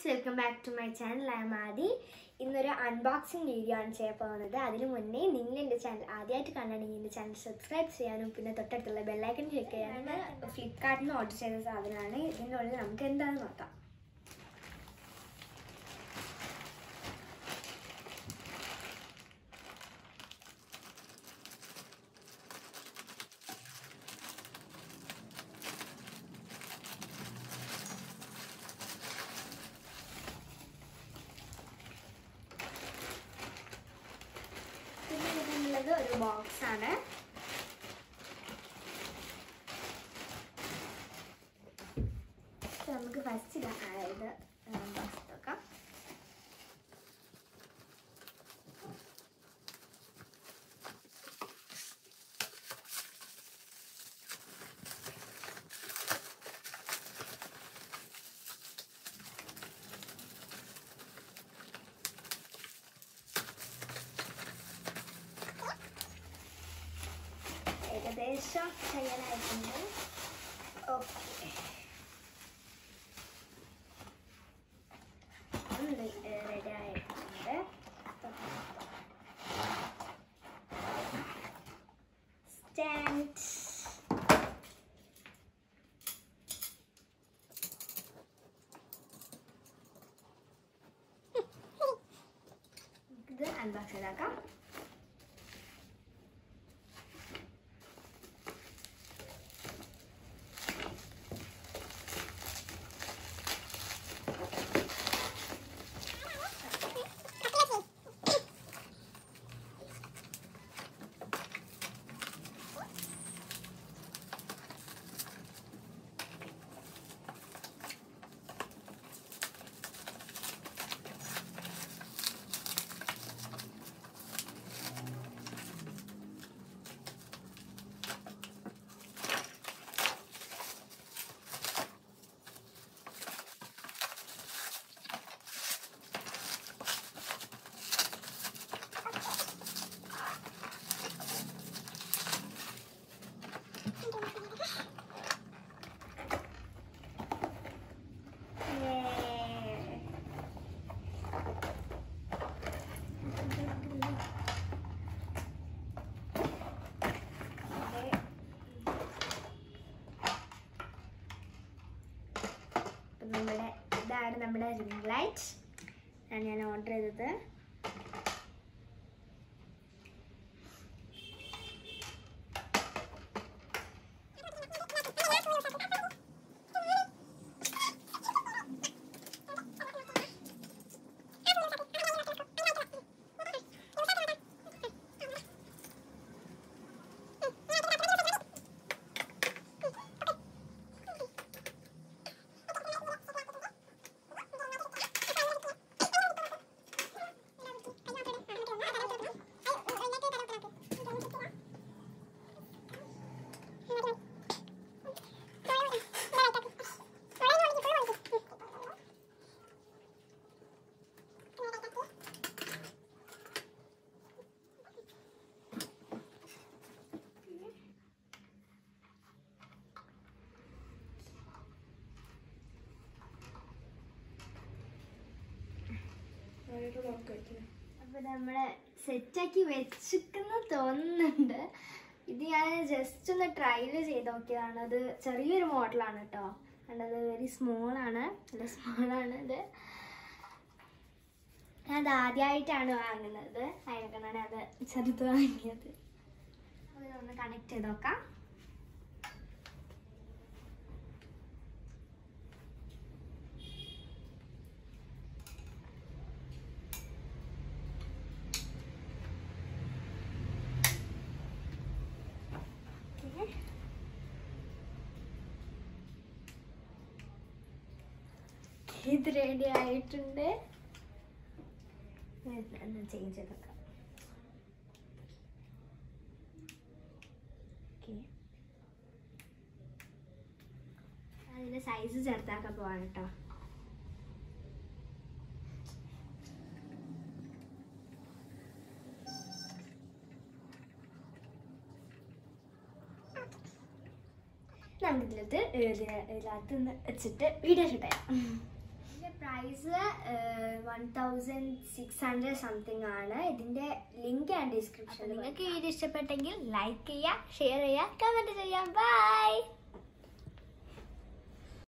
Friends welcome back to my channel I am Aadhi ഇന്നൊരു unboxing video ആണ് ചെയ്യാൻ പോകുന്നത് അതിന് മുന്നേ നിങ്ങൾ എൻ്റെ ചാനൽ ആദ്യമായിട്ട് കാണുകയാണെങ്കിൽ എൻ്റെ ചാനൽ സബ്സ്ക്രൈബ് ചെയ്യാനും പിന്നെ തൊട്ടടുത്തുള്ള ബെല്ലൈക്കൺ ക്ലിക്ക് ചെയ്യാനും ഫ്ലിപ്കാർട്ടിൽ നിന്ന് ഓർഡർ ചെയ്ത സാധനമാണ് ഇതിൻ്റെ ഉള്ളിൽ നമുക്ക് എന്താണെന്ന് നോക്കാം പിന്നെ ഇതിനുള്ളത് ഒരു ബോക്സ് ആണ് So, നമുക്ക് ഫസ്റ്റ് ഇത് ബോക്സ് നോക്കാം ഏകദേശം ചെയ്യാനായിട്ടുണ്ട് ഓക്കെ റെഡി ആയിട്ടുണ്ട് സ്റ്റാൻഡ് ഇത് അൺബോക്സ് ചെയ്താക്കാം Yay. അപ്പം നമ്മുടെ ഇതാണ് നമ്മുടെ റിംഗ് ലൈറ്റ് ആണ് ഞാൻ ഓർഡർ ചെയ്തത് അപ്പൊ നമ്മള് സെറ്റാക്കി വെച്ചിക്കുന്ന തോന്നുന്നുണ്ട് ഇത് ഞാൻ ജസ്റ്റ് ഒന്ന് ട്രയൽ ചെയ്ത് നോക്കിയതാണ് അത് ചെറിയൊരു മോഡലാണ് കേട്ടോ കണ്ടത് വെരി സ്മോൾ ആണ് നല്ല സ്മോൾ ആണ് ഇത് ഞാൻ അത് ആദ്യമായിട്ടാണ് വാങ്ങുന്നത് അതിനൊക്കെയാണ് അത് ചെറുത് വാങ്ങിയത് ഒന്ന് കണക്ട് ചെയ്ത് നോക്കാം ഓക്കേ. ഇത് റെഡി ആയിട്ടുണ്ട് ഒന്ന് ചേഞ്ച് ചെയ്തൊക്കെ അതിന്റെ സൈസ് ചെറുതാക്കാൻ പോവാണ് കേട്ടോ നമുക്കിതിലത്ത് ഇതിനകത്ത് നിന്ന് വെച്ചിട്ട് വീഡിയോ ഷൂട്ട് ചെയ്യാം ഇതിന്റെ price price one thousand six hundred something ആണ് ഇതിന്റെ ലിങ്ക് ഞാൻ ഡിസ്ക്രിപ്ഷനിൽ നിങ്ങൾക്ക് ഈ വീഡിയോ ഇഷ്ടപ്പെട്ടെങ്കിൽ ലൈക്ക് ചെയ്യുക ഷെയർ ചെയ്യുക കമന്റ് ചെയ്യാം ബൈ